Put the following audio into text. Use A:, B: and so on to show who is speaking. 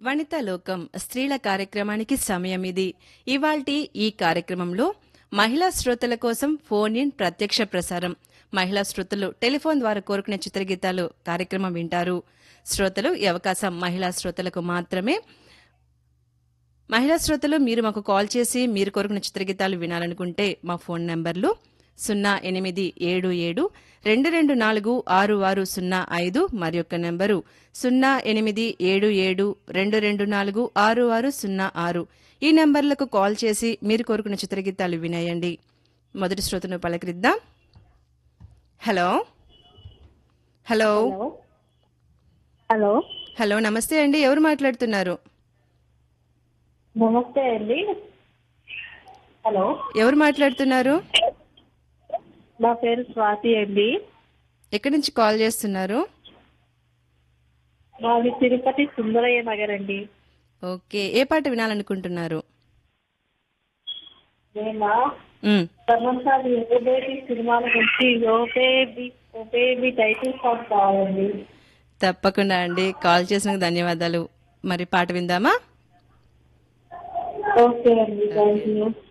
A: వనితా లోకం స్త్రీల కార్యక్రమానికి సమయం ఇది ఇవాల్టి ఈ కార్యక్రమంలో మహిళా శ్రోతల కోసం ఫోన్ ఇన్ ప్రత్యక్ష ప్రసారం మహిళా శ్రోతలు టెలిఫోన్ ద్వారా కోరుకునే చిత్రగీతాలు కార్యక్రమం వింటారు శ్రోతలు ఈ అవకాశం మహిళా శ్రోతలకు మాత్రమే మహిళా శ్రోతలు మీరు మాకు కాల్ చేసి మీరు కోరుకున్న చిత్రగీతాలు వినాలనుకుంటే మా ఫోన్ నంబర్లు సున్నా ఎనిమిది ఏడు ఏడు రెండు రెండు నాలుగు ఆరు ఆరు సున్నా ఐదు మరి యొక్క నెంబరు సున్నా ఎనిమిది ఏడు ఏడు రెండు రెండు నాలుగు ఆరు ఆరు సున్నా ఆరు ఈ నెంబర్లకు కాల్ చేసి మీరు కోరుకున్న చిత్రగీతాలు వినేయండి మొదటి శ్రోతను పలకరిద్దాం hello hello
B: hello hello
A: hello నమస్తే అండి ఎవరు మాట్లాడుతున్నారు
B: నమస్తే అండి హలో
A: ఎవరు మాట్లాడుతున్నారు
B: నా పేరు స్వాతి అండి
A: ఎక్కడి నుంచి కాల్ చేస్తున్నారు
B: మాది తిరుపతి సుందరయ్య నగర్ అండి
A: ఓకే ఏ పాట వినాలనుకుంటున్నారు
B: నేను
A: మ్,
B: సమంతాది ఓ బేబీ సినిమాల నుంచి oh baby oh baby title song కావాలండి
A: తప్పకుండా అండి కాల్ చేసినందుకు ధన్యవాదాలు మరి పాట విందామా
B: ఓకే అండి థ్యాంక్ యూ